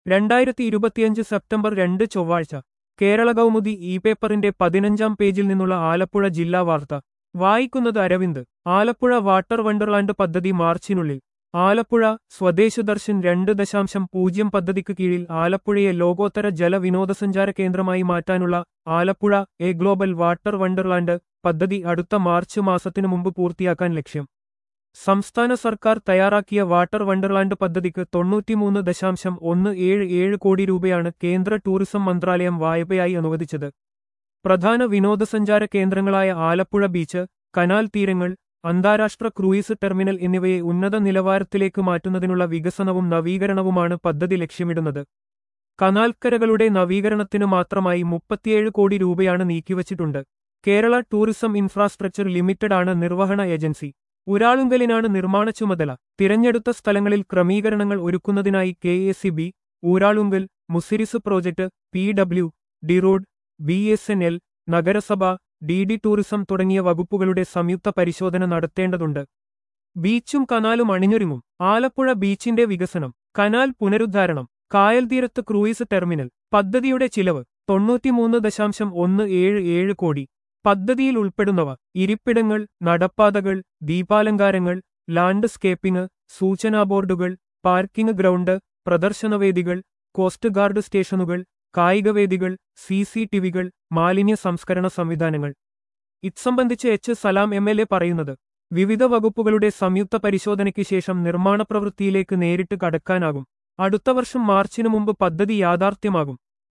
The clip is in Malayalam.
രണ്ടായിരത്തി ഇരുപത്തിയഞ്ച് സെപ്റ്റംബർ രണ്ട് ചൊവ്വാഴ്ച കേരള കൗമുദി ഇ പേപ്പറിന്റെ പതിനഞ്ചാം പേജിൽ നിന്നുള്ള ആലപ്പുഴ ജില്ലാ വാർത്ത വായിക്കുന്നത് അരവിന്ദ് ആലപ്പുഴ വാട്ടർ വണ്ടർലാൻഡ് പദ്ധതി മാർച്ചിനുള്ളിൽ ആലപ്പുഴ സ്വദേശ് ദർശൻ രണ്ട് ദശാംശം പൂജ്യം പദ്ധതിക്ക് കീഴിൽ ആലപ്പുഴയെ ലോകോത്തര ജല വിനോദസഞ്ചാര കേന്ദ്രമായി മാറ്റാനുള്ള Alappuzha A global water wonderland പദ്ധതി അടുത്ത മാർച്ച് മാസത്തിനു മുമ്പ് പൂർത്തിയാക്കാൻ ലക്ഷ്യം സംസ്ഥാന സർക്കാർ തയ്യാറാക്കിയ വാട്ടർ വണ്ടർലാൻഡ് പദ്ധതിക്ക് തൊണ്ണൂറ്റിമൂന്ന് ദശാംശം ഒന്ന് ഏഴ് ഏഴ് കോടി രൂപയാണ് കേന്ദ്ര ടൂറിസം മന്ത്രാലയം വായ്പയായി അനുവദിച്ചത് പ്രധാന വിനോദസഞ്ചാര കേന്ദ്രങ്ങളായ ആലപ്പുഴ ബീച്ച് കനാൽ തീരങ്ങൾ അന്താരാഷ്ട്ര ക്രൂയിസ് ടെർമിനൽ എന്നിവയെ ഉന്നത നിലവാരത്തിലേക്ക് മാറ്റുന്നതിനുള്ള വികസനവും നവീകരണവുമാണ് പദ്ധതി ലക്ഷ്യമിടുന്നത് കനാൽക്കരകളുടെ നവീകരണത്തിനു മാത്രമായി മുപ്പത്തിയേഴ് കോടി രൂപയാണ് നീക്കിവച്ചിട്ടുണ്ട് കേരള ടൂറിസം ഇൻഫ്രാസ്ട്രക്ചർ ലിമിറ്റഡ് ആണ് നിർവഹണ ഏജൻസി ഊരാളുങ്കലിനാണ് നിർമ്മാണ ചുമതല തിരഞ്ഞെടുത്ത സ്ഥലങ്ങളിൽ ക്രമീകരണങ്ങൾ ഒരുക്കുന്നതിനായി K S C B Uralungal Muziris project P W D road B S N L നഗരസഭ ഡി ഡി ടൂറിസം തുടങ്ങിയ വകുപ്പുകളുടെ സംയുക്ത പരിശോധന നടത്തേണ്ടതുണ്ട് ബീച്ചും കനാലും അണിഞ്ഞൊരുങ്ങും ആലപ്പുഴ ബീച്ചിന്റെ വികസനം കനാൽ പുനരുദ്ധാരണം കായൽ തീരത്ത് ക്രൂയിസ് ടെർമിനൽ പദ്ധതിയുടെ ചിലവ് തൊണ്ണൂറ്റിമൂന്ന് ദശാംശം ഒന്ന് ഏഴ് ഏഴ് കോടി പദ്ധതിയിൽ ഉൾപ്പെടുന്നവ ഇരിപ്പിടങ്ങൾ നടപ്പാതകൾ ദീപാലങ്കാരങ്ങൾ ലാൻഡ്സ്കേപ്പിംഗ് സൂചനാ ബോർഡുകൾ പാർക്കിംഗ് ഗ്രൗണ്ട് പ്രദർശനവേദികൾ കോസ്റ്റ് ഗാർഡ് സ്റ്റേഷനുകൾ കായികവേദികൾ സി സി ടിവികൾ മാലിന്യ സംസ്കരണ സംവിധാനങ്ങൾ ഇത്സംബന്ധിച്ച് H Salam M L A പറയുന്നത് വിവിധ വകുപ്പുകളുടെ സംയുക്ത പരിശോധനയ്ക്ക് ശേഷം നിർമ്മാണ പ്രവൃത്തിയിലേക്ക് നേരിട്ട് കടക്കാനാകും അടുത്ത വർഷം മാർച്ചിനു മുമ്പ് പദ്ധതി യാഥാർത്ഥ്യമാകും